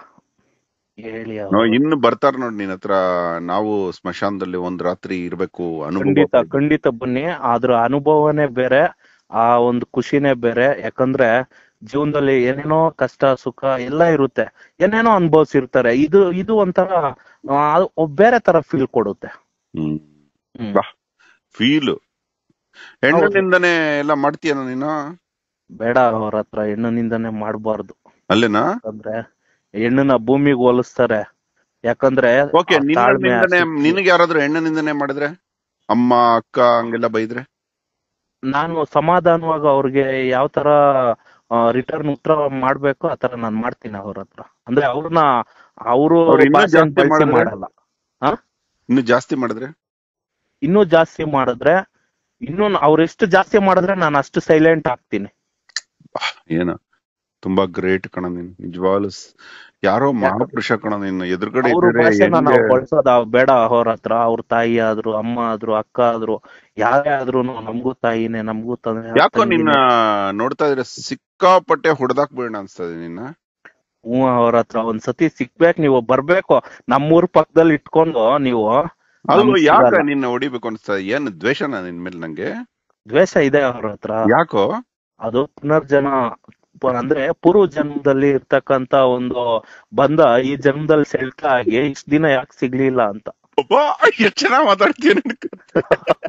ಹೇಳಿ ಅವ್ರು. ನೋ, ಇನ್ನು ಬರ್ತಾರ ನೋಡ್ ನಿನ್ ಹತ್ರ ನಾವು ಸ್ಮಶಾನದಲ್ಲಿ ಒಂದ್ ರಾತ್ರಿ ಇರ್ಬೇಕು ಅನುಭವ ಖಂಡಿತ ಖಂಡಿತ ಬನ್ನಿ ಅದ್ರ ಅನುಭವನೇ ಬೇರೆ ಆ ಒಂದು ಖುಷಿನೇ ಬೇರೆ ಯಾಕಂದ್ರೆ ಜೀವನದಲ್ಲಿ ಏನೇನೋ ಕಷ್ಟ ಸುಖ ಎಲ್ಲ ಇರುತ್ತೆ ಏನೇನೋ ಅನುಭವಿಸಿರ್ತಾರೆ ಇದು ಇದು ಒಂಥರ ಆ, ಅದು ಬೇರೆ ತರ ಫೀಲ್ ಕೊಡುತ್ತೆ ಹ್ಮ್ ಹ್ಮ್. ಬಾ. ಫೀಲ್ ಹೆಣ್ಣಿನಿಂದನೇ ಎಲ್ಲ ಮಾಡ್ತೀಯನ ನೀನು ಬೇಡ ಅವ್ರ ಹತ್ರ ಹೆಣ್ಣಿನಿಂದನೇ ಮಾಡಬಾರ್ದು ಅಲ್ಲೇನಾ ಯಾಕಂದ್ರೆ ಹೆಣ್ಣನ್ನ ಭೂಮಿಗೆ ಹೋಲಿಸ್ತಾರೆ ಯಾಕಂದ್ರೆ ಓಕೆ ಆ ತಾಳ್ಮೆ, ನಿನ್ನಿಂದನೇ ಆಸಕ್ತಿ. ನಿನಗೆ ಯಾರಾದ್ರೂ ಹೆಣ್ಣಿನಿಂದನೇ ಮಾಡಿದ್ರೆ ಅಮ್ಮ ಅಕ್ಕ ಹಂಗೆಲ್ಲ ಬೈದ್ರೆ ನಾನು ಸಮಾಧಾನವಾಗಿ ಅವ್ರಿಗೆ ಯಾವ ತರ ರಿಟರ್ನ್ ಉತ್ತರ ಮಾಡ್ಬೇಕು ಆ ತರ ನಾನ್ ಮಾಡ್ತೀನಿ ಅವ್ರ ಹತ್ರ ಅಂದ್ರೆ ಅವ್ರನ್ನ ಅವರು ಅವ್ರು ಇನ್ನೂ ಜಾಸ್ತಿ ಮಾಡಿದ್ರೆ? ಮಾಡಲ್ಲ ಇನ್ನು ಜಾಸ್ತಿ ಮಾಡಿದ್ರೆ ಇನ್ನೂ ಜಾಸ್ತಿ ಮಾಡಿದ್ರೆ ಇನ್ನೂ ಅವ್ರು ಎಷ್ಟು ಜಾಸ್ತಿ ಮಾಡಿದ್ರೆ ನಾನು ಅಷ್ಟು ಸೈಲೆಂಟ್ ಆಗ್ತೀನಿ ಬಾ, ಏನ ತುಂಬಾ ಗ್ರೇಟ್ ಕಣ ನೀನು ನಿಜವಾಗ್ಲು ಸ್- ಯಾರೋ ಮಹಾಪುರುಷ ಕಣ ನೀನು ಎದುರುಗಡೆ ಅವ್ರ ಇದ್ರೆ ಭಾಷೆನ ನಾವು ಹೆಂಗೆ- ಬಳಸೋದ ಬೇಡ ಅವ್ರ ಹತ್ರ ಅವ್ರ ತಾಯಿ ಆದ್ರು ಅಮ್ಮ ಆದ್ರು ಅಕ್ಕ ಆದ್ರು ಯಾರೇ ಆದ್ರೂ ನಮಗೂ ತಾಯಿನೇ ನಮಗೂ ತಂದೆ ಯಾಕೋ ನಿನ್ನ ನೋಡ್ತಾ ಇದ್ರೆ ಸಿಕ್ಕಾಪಟ್ಟೆ ಹೊಡೆದಾಕ್ಬೇಡ ಅನ್ಸ್ತದೆ ನಿನ್ನ ಹ್ಞೂ ಅವ್ರ ಹತ್ರ ಒಂದ್ಸತಿ ಸಿಕ್ಬೇಕು ನೀವು ಬರ್ಬೇಕು ನಮ್ಮೂರ್ ಪಕ್ಕದಲ್ಲಿ ಇಟ್ಕೊಂಡು ನೀವು ಅದು ನಮ್ಗ್ ಯಾಕ ಸಿಗಲ್ಲ. ನಿನ್ನ ಹೊಡಿಬೇಕು ಅನ್ಸ್ತದೆ ಏನ್ ದ್ವೇಷನ ನಿನ್ ಮೇಲೆ ನಂಗೆ ದ್ವೇಷ ಇದೆ ಅವ್ರ ಹತ್ರ ಯಾಕೋ ಅದು ಪುನರ್ಜನ ಪ- ಅಂದ್ರೆ ಪೂರ್ವ ಜನ್ಮದಲ್ಲಿ ಇರ್ತಕ್ಕಂತ ಒಂದು ಬಂಧ ಈ ಜನ್ಮದಲ್ಲಿ ಸೆಳ್ತಾ ಆಗಿ ಇಷ್ಟ ದಿನ ಯಾಕೆ ಸಿಗ್ಲಿಲ್ಲ ಅಂತ ಒಬ್ಬ ಎಷ್ಟ್ ಚೆನ್ನಾಗ್ ಮಾತಾಡ್ತೀಯ ನಿನ್ ಕಥೆ.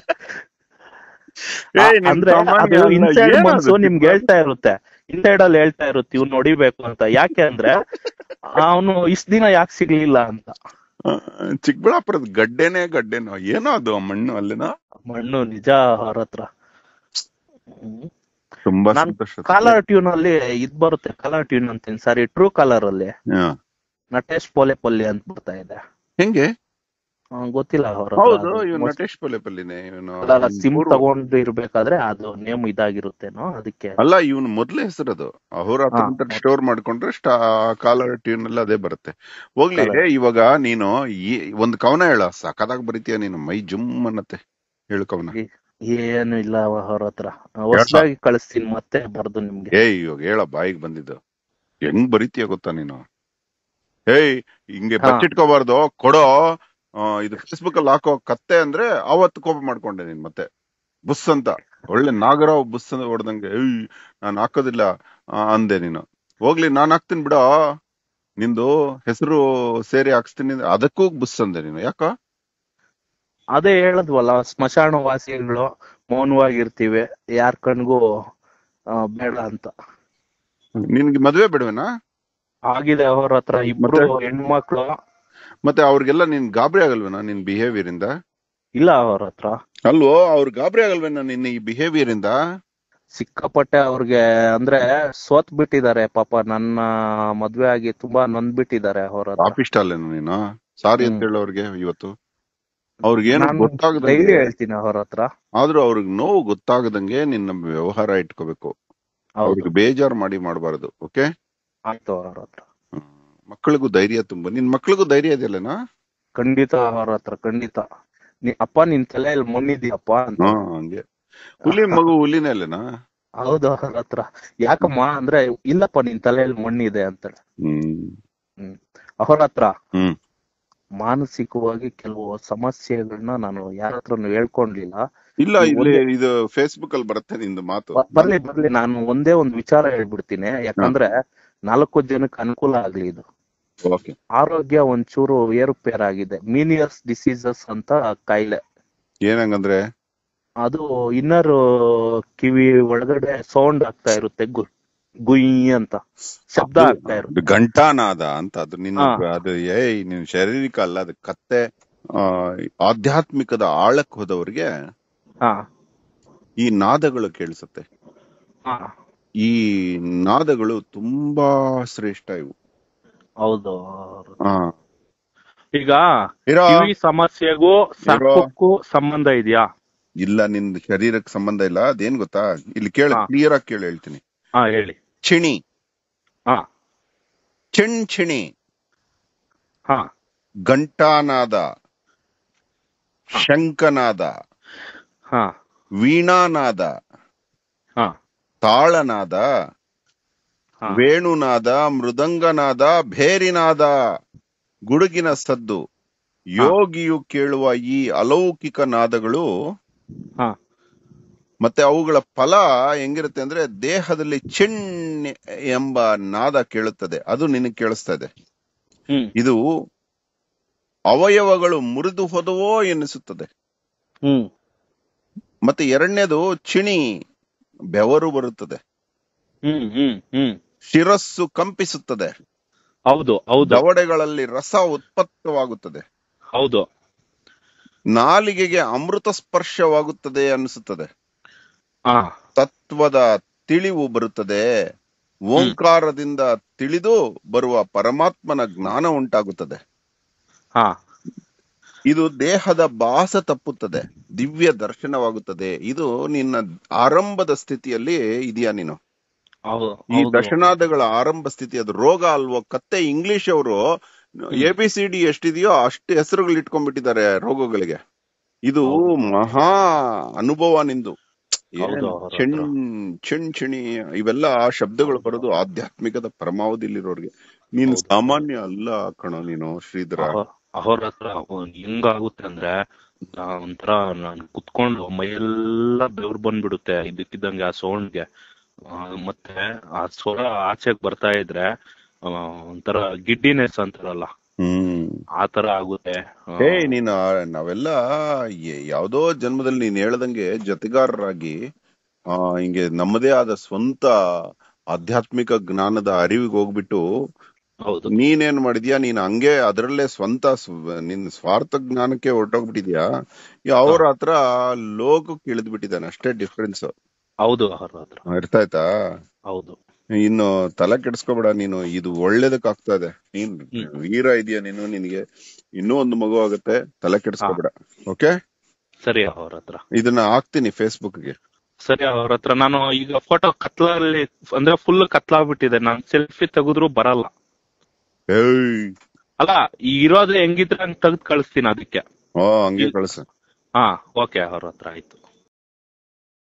ಏ, ಆ- ನಿನ್ ಅಂದ್ರೆ ಸಾಮಾನ್ಯ ಅದು ಅಲ್ಲ, ಇನ್ಸೈಡ್ ಏನದು ಮನ್ಸು ನಿಮ್ಗೆ ಚಿಕ್ಕ- ಹೇಳ್ತಾ ಇರುತ್ತೆ ಇನ್ಸೈಡ್ ಅಲ್ಲಿ ಹೇಳ್ತಾ ಇರುತ್ತೆ ಇವ್ನು ನೋಡಿಬೇಕು ಅಂತ ಯಾಕೆ ಅಂದ್ರೆ ಅವನು ಇಷ್ಟ ದಿನ ಯಾಕೆ ಸಿಗ್ಲಿಲ್ಲ ಅಂತ ಆ, ಚಿಕ್ಕಬಳ್ಳಾಪುರದ ಗಡ್ಡೆನೇ ಗಡ್ಡೆನೋ ಏನೋ ಅದು ಆ ಮಣ್ಣು ಅಲ್ಲೇನೋ ಮಣ್ಣು ನಿಜ ಅವ್ರ ಹತ್ರ ಹ್ಮ್. ತುಂಬಾ ನಾನ್ ಸಂತೋಷ ಕಾಲರ್ ಟ್ಯೂನ್ ಅಲ್ಲಿ ಇದ್ ಬರುತ್ತೆ ಕಾಲರ್ ಟ್ಯೂನ್ ಅಂತೀನಿ ಸಾರಿ ಟ್ರೂ ಕಾಲರ್ ಅಲ್ಲಿ ಹಾ. ನಟೇಶ್ ಪೋಲೆ ಪಲ್ಲಿ ಅಂತ ಬರ್ತಾ ಇದೆ ಹೆಂಗೆ ಆ, ಗೊತ್ತಿಲ್ಲ ಅವ್ರ ಹೌದು ಇವನು ನಟೇಶ್ ಪಲ್ಲೆಪಲ್ಲಿನೇ ಇವನು ಸಿಮ್ ತಗೊಂಡು ಇರ್ಬೇಕಾದ್ರೆ ಅದು ನೇಮ್ ಇದಾಗಿರುತ್ತೇನೋ ಅದಕ್ಕೆ ಅಲ್ಲ ಇವನು ಮೊದ್ಲೇ ಹೆಸರದು ಅಹೋರಾತ್ರ ಅಂತ ಹಾ. ಸ್ಟೋರ್ ಮಾಡ್ಕೊಂಡ್ರೆ ಸ್ಟಾ ಕಾಲರ್ ಟ್ಯೂನ್ ಅಲ್ಲಿ ಅದೇ ಬರುತ್ತೆ ಹೋಗ್ಲಿ Caller. ಇವಾಗ ನೀನು ಈ ಒಂದ್ ಕವನ ಹೇಳ ಸಖತ್ತಾಗಿ ಬರೀತೀಯ ನೀನು ಮೈ ಜುಮ್ ಅನ್ನತ್ತೆ ಹೇಳು ಕವನ ಏನು ಇಲ್ಲ ಅವ್ರ ಹತ್ರ ಹೊಸದಾಗಿ ಕಳಿಸ್ತೀನಿ ಮತ್ತೆ ಬರ್ದು ನಿಮ್ಗೆ ಏಯ್ ಇವಾಗ ಹೇಳ ಬಾಯಿಗೆ ಬಂದಿದ್ದು ಹೆಂಗ್ ಬರೀತೀಯ ಗೊತ್ತಾ ನೀನು ಏಯ್ ಹಿಂಗೆ ಹಾ. ಬಚ್ಚಿಟ್ಕೋಬಾರ್ದು ಕೊಡೋ ಆ, ಇದು ಫೇಸ್ಬುಕ್ ಅಲ್ಲಿ ಹಾಕೋ ಕತ್ತೆ ಅಂದ್ರೆ ಅವತ್ತು ಕೋಪ ಮಾಡ್ಕೊಂಡೆ ನೀನ್ ಮತ್ತೆ ಬುಸ್ ಅಂತ ಒಳ್ಳೆ ನಾಗರಾವ್ ಬುಸ್ ಅಂತ ಹೊಡ್ದಂಗೆ ಏಯ್ ನಾನ್ ಹಾಕೋದಿಲ್ಲ ಆ, ಅಂದೆ ನೀನು ಹೋಗ್ಲಿ ನಾನ್ ಹಾಕ್ತೀನಿ ಬಿಡ ನಿಂದು ಹೆಸರು ಸೇರಿ ಹಾಕ್ಸ್ತೀನಿ ಅಂದ್ರೆ ಅದಕ್ಕೂ ಬುಸ್ ಅಂದೆ ನೀನು ಯಾಕ ಅದೇ ಹೇಳದ್ವಲ್ಲ ಸ್ಮಶಾನ ವಾಸಿಗಳು ಮೌನವಾಗಿರ್ತೀವಿ ಯಾರ್ ಕಣ್ಗೂ ಆ, ಬೇಡ ಅಂತ ನಿನ್ಗೆ ಮದ್ವೆ ಬಿಡುವೆನಾ ಆಗಿದೆ ಅವ್ರ ಹತ್ರ ಇಬ್ರು ಮತ್ತೆ? ಹೆಣ್ಮಕ್ಳು ಮತ್ತೆ ಅವ್ರಿಗೆಲ್ಲ ನೀನ್ ಗಾಬರಿ ಆಗಲ್ವೇನಾ ನಿನ್ ಬಿಹೇವಿಯರ್ ಇಂದ ಇಲ್ಲ ಅವ್ರ ಹತ್ರ ಅಲ್ವೋ ಅವ್ರು ಗಾಬರಿ ಆಗಲ್ವೇನಾ ನಿನ್ನ ಈ ಬಿಹೇವಿಯರ್ ಇಂದ ಸಿಕ್ಕಾಪಟ್ಟೆ ಅವ್ರಿಗೆ ಅಂದ್ರೆ ಸೋತ್ ಬಿಟ್ಟಿದ್ದಾರೆ ಪಾಪ ನನ್ನ ಮದ್ವೆ ಆಗಿ ತುಂಬಾ ನೊಂದ್ ಬಿಟ್ಟಿದ್ದಾರೆ ಅವ್ರ ಹತ್ರ ಪಾಪಿಷ್ಟ ಅಲ್ಲೇನು ನೀನು ಸಾರಿ ಅಂತ ಹ್ಮ್. ಹೇಳು ಅವ್ರಿಗೆ ಇವತ್ತು ಅವ್ರಿಗೇನು ನಾನು ಗೊತ್ತಾಗದಂಗೆ ಡೈಲಿ ಹೇಳ್ತೀನಿ ಅವ್ರ ಹತ್ರ ಆದ್ರೂ ಅವ್ರಿಗೆ ನೋವು ಗೊತ್ತಾಗದಂಗೆ ನಿನ್ನ ವ್ಯವಹಾರ ಇಟ್ಕೋಬೇಕು ಹೌದು ಅವ್ರಿಗೆ ಬೇಜಾರ್ ಮಾಡಿ ಮಾಡಬಾರದು ಓಕೆ ಆಯ್ತು ಅವ್ರ ಹತ್ರ ಮಕ್ಕಳಿಗೂ ಧೈರ್ಯ ತುಂಬ ನಿನ್ ಮಕ್ಳಿಗೂ ಧೈರ್ಯ ಇದೆಯಲ್ಲನಾ ಖಂಡಿತ ಅವ್ರ ಹತ್ರ ಖಂಡಿತ ನೀ ಅಪ್ಪ ನಿನ್ ತಲೆಯಲ್ಲಿ ಮಣ್ಣಿದ್ಯಪ್ಪ ಅಂತ ಹಾ ಹಂಗೆ ಹುಲಿ ಮಗು ಹುಲಿನೇ ಅಲ್ಲೇನಾ ಹೌದು ಅವ್ರ ಹತ್ರ ಯಾಕಮ್ಮ ಅಂದ್ರೆ ಇಲ್ಲಪ್ಪ ನಿನ್ ತಲೆಯಲ್ಲಿ ಮಣ್ಣಿದೆ ಅಂತಾಳೆ ಹ್ಮ್ ಅವ್ರ ಹತ್ರ ಹ್ಮ್ ಮಾನಸಿಕವಾಗಿ ಕೆಲವು ಸಮಸ್ಯೆಗಳನ್ನ ನಾನು ಯಾರ ಹತ್ರನು ಹೇಳ್ಕೊಂಡ್ಲಿಲ್ಲ ಇಲ್ಲ ಈ ಇಲ್ಲಿ ಒಂದೇ- ಇದು ಫೇಸ್ಬುಕ್ ಅಲ್ಲಿ ಬರುತ್ತೆ ನಿಂದು ಮಾತು ಬ- ಬರ್ಲಿ ಬರ್ಲಿ ನಾನು ಒಂದೇ ಒಂದು ವಿಚಾರ ಹೇಳ್ಬಿಡ್ತೀನಿ ಯಾಕಂದ್ರೆ ನಾಲ್ಕು ಜನಕ್ಕೆ ಅನುಕೂಲ ಆಗ್ಲಿ ಇದು ಓಕೆ ಆರೋಗ್ಯ ಒಂಚೂರು ಏರುಪೇರಾಗಿದೆ ಮೀನಿಯರ್ಸ್ ಡಿಸೀಸಸ್ ಅಂತ ಕಾಯಿಲೆ ಏನಂಗಂದ್ರೆ ಅದು ಇನ್ನರ್ ಕಿವಿ ಒಳಗಡೆ ಸೌಂಡ್ ಆಗ್ತಾ ಇರುತ್ತೆ ಗು ಗುಯ್ ಅಂತ ಶಬ್ದ ಆಗ್ತಾ ಇರುತ್ತೆ ಅದು ಘಂಟಾನಾದ ಅಂತ ಅದು ನಿನ್ನ ಹಾ. ಅದು ಏಯ್ ನಿನ್ ಶಾರೀರಿಕ ಅಲ್ಲ ಅದು ಕತ್ತೆ ಆ, ಆಧ್ಯಾತ್ಮಿಕದ ಆಳಕ್ ಹೋದವ್ರಿಗೆ ಹಾ ಈ ನಾದಗಳು ಕೇಳಿಸುತ್ತೆ ಹಾ ಈ ನಾದಗಳು ತುಂಬಾ ಶ್ರೇಷ್ಠ ಇವು ಹೌದು ಹಾ. ಈಗ ಇರೋ ಕಿವಿ ಸಮಸ್ಯೆಗೂ ಸರ್ಪಕ್ಕೂ ಸಂಬಂಧ ಇದೆಯಾ ಇಲ್ಲ ನಿನ್ ಶರೀರಕ್ಕೆ ಸಂಬಂಧ ಇಲ್ಲ ಅದೇನ್ ಗೊತ್ತಾ ಇಲ್ಲಿ ಕೇಳ ಹಾ. ಕ್ಲಿಯರ್ ಆಗಿ ಕೇಳಿ ಹೇಳ್ತೀನಿ ಹಾ ಹೇಳಿ ಚಿಣಿ ಹಾ ಚಿಣ್ ಚಿಣಿ ಹಾ ಘಂಟಾನಾದ ಶಂಕನಾದ ಹಾ ವೀಣಾನಾದ ಹಾ ತಾಳನಾದ ಹಾ ವೇಣುನಾದ ಮೃದಂಗನಾದ ಭೇರಿನಾದ ಗುಡುಗಿನ ಸದ್ದು ಯೋಗಿಯು ಕೇಳುವ ಈ ಅಲೌಕಿಕ ನಾದಗಳು ಹಾ ಮತ್ತೆ ಅವುಗಳ ಫಲ ಹೆಂಗಿರುತ್ತೆ ಅಂದ್ರೆ ದೇಹದಲ್ಲಿ ಚಿಣ್ ಎಂಬ ನಾದ ಕೇಳುತ್ತದೆ ಅದು ನಿನಗೆ ಕೇಳಿಸ್ತಾ ಇದೆ ಹ್ಮ್ ಇದು ಅವಯವಗಳು ಮುರಿದು ಹೋದವೋ ಎನ್ನಿಸುತ್ತದೆ ಹ್ಮ್ ಮತ್ತೆ ಎರಡನೇದು ಚಿಣಿ ಬೆವರು ಬರುತ್ತದೆ ಹ್ಮ್ ಹ್ಮ್ ಹ್ಮ್ ಶಿರಸ್ಸು ಕಂಪಿಸುತ್ತದೆ ಹೌದು ಹೌದು ದವಡೆಗಳಲ್ಲಿ ರಸ ಉತ್ಪತ್ತವಾಗುತ್ತದೆ ಹೌದು ನಾಲಿಗೆಗೆ ಅಮೃತ ಸ್ಪರ್ಶವಾಗುತ್ತದೆ ಅನಿಸುತ್ತದೆ ಹಾ ತತ್ವದ ತಿಳಿವು ಬರುತ್ತದೆ ಓಂಕಾರದಿಂದ ತಿಳಿದು ಬರುವ ಪರಮಾತ್ಮನ ಜ್ಞಾನ ಉಂಟಾಗುತ್ತದೆ ಹಾ ಇದು ದೇಹದ ಭಾಸ ತಪ್ಪುತ್ತದೆ ದಿವ್ಯ ದರ್ಶನವಾಗುತ್ತದೆ ಇದು ನಿನ್ನ ಆರಂಭದ ಸ್ಥಿತಿಯಲ್ಲಿ ಇದೆಯಾ ನೀನು ಹೌದು ಈ ಹೌದು. ದಶನಾದಗಳ ಆರಂಭ ಸ್ಥಿತಿ ಅದು ರೋಗ ಅಲ್ವೋ ಕತ್ತೆ ಇಂಗ್ಲಿಷ್ ಅವರು ಎ ಬಿ ಸಿ ಡಿ ಎಷ್ಟಿದೆಯೋ ಅಷ್ಟು ಹೆಸರುಗಳು ಇಟ್ಕೊಂಡ್ಬಿಟ್ಟಿದ್ದಾರೆ ರೋಗಗಳಿಗೆ ಇದು ಮಹಾ ಅನುಭವ ನಿಂದು ಹೌದು, ಏನು ಹೌದು. ಚೆಣ್ ಚೆಣ್ ಚಿಣಿ ಇವೆಲ್ಲ ಶಬ್ದಗಳು ಬರೋದು ಆಧ್ಯಾತ್ಮಿಕದ ಪರಮಾವಧಿಲಿರೋರ್ಗೆ ನೀನು ಹೌದು. ಸಾಮಾನ್ಯ ಅಲ್ಲ ಕಣೋ ನೀನು ಶ್ರೀಧರ ಅಹೋ- ಅವ್ರ ಹತ್ರ ಹೆಂಗಾಗುತ್ತೆ ಅಂದ್ರೆ ನಾ ಒಂಥರ ನಾನು ಕುತ್ಕೊಂಡು ಮೈಯೆಲ್ಲ ಬೆವ್ರು ಬಂದ್ಬಿಡುತ್ತೆ ಇದಕ್ಕಿದ್ದಂಗೆ ಆ ಸೌಂಡ್ಗೆ ಮತ್ತೆ ಆ ಸ್ವರ ಆಚೆಗ್ ಬರ್ತಾ ಇದ್ರೆ ಆ, ಒಂಥರ ಗಿಡ್ಡಿನೆಸ್ ಅಂತಾರಲ್ಲ ಹ್ಮ್ ಆ ತರ ಆಗುತ್ತೆ ಆ, ಏ ನೀನು ಆ- ನಾವೆಲ್ಲ ಯ- ಯಾವ್ದೋ ಜನ್ಮದಲ್ಲಿ ನೀನ್ ಹೇಳ್ದಂಗೆ ಜೊತೆಗಾರರಾಗಿ ಆ ಹಿಂಗೆ ನಮ್ಮದೇ ಆದ ಸ್ವಂತ ಆಧ್ಯಾತ್ಮಿಕ ಜ್ಞಾನದ ಅರಿವಿಗೆ ಹೋಗ್ಬಿಟ್ಟು ಹೌದು ನೀನೇನ್ ಮಾಡಿದ್ಯಾ ನೀನ್ ಹಂಗೆ ಅದರಲ್ಲೇ ಸ್ವಂತ ಸ್ವ- ನಿನ್ ಸ್ವಾರ್ಥ ಜ್ಞಾನಕ್ಕೆ ಹೊರಟೋಗ್ಬಿಟ್ಟಿದ್ಯಾ ಅವ್ರ ಹತ್ರ ಲೋಕಕ್ಕೆ ಇಳಿದ್ ಬಿಟ್ಟಿದ್ದಾನೆ ಅಷ್ಟೇ ಡಿಫ್ರೆನ್ಸ್ ಹೌದು ಅವ್ರ ಹತ್ರ ಅರ್ಥಾಯ್ತಾ ಹೌದು ಇನ್ನು ತಲೆ ಕೆಡಿಸ್ಕೋಬೇಡ ನೀನು ಇದು ಒಳ್ಳೇದಕ್ ಆಗ್ತಾ ಇದೆ ನೀನ್ ವೀರ ಇದೆಯಾ ನೀನು ನಿನಗೆ ಇನ್ನೂ ಒಂದು ಮಗು ಆಗುತ್ತೆ ತಲೆ ಕೆಡಿಸ್ಕೋಬೇಡ ಓಕೆ ಸರಿ ಅವ್ರ ಹತ್ರ ಇದನ್ನ ಹಾಕ್ತೀನಿ ಫೇಸ್ಬುಕ್ ಗೆ ಸರಿ ಅವ್ರ ಹತ್ರ ನಾನು ಈಗ ಫೋಟೋ ಕತ್ಲಲ್ಲಿ ಅಂದ್ರೆ ಫುಲ್ ಕತ್ಲಾಗ್ಬಿಟ್ಟಿದೆ ನಾನು ಸೆಲ್ಫಿ ತೆಗೆದ್ರು ಬರಲ್ಲ ಏಯ್ ಅಲ್ಲ ಈ ಇರೋದು ಹೆಂಗಿದ್ರೆ ಹಂಗ್ ತೆಗ್ದು ಕಳಿಸ್ತೀನಿ ಅದಕ್ಕೆ ಹಾ ಹಂಗೆ ಕಳ್ಸ ಹಾ ಓಕೆ ಅವ್ರ ಹತ್ರ ಆಯ್ತು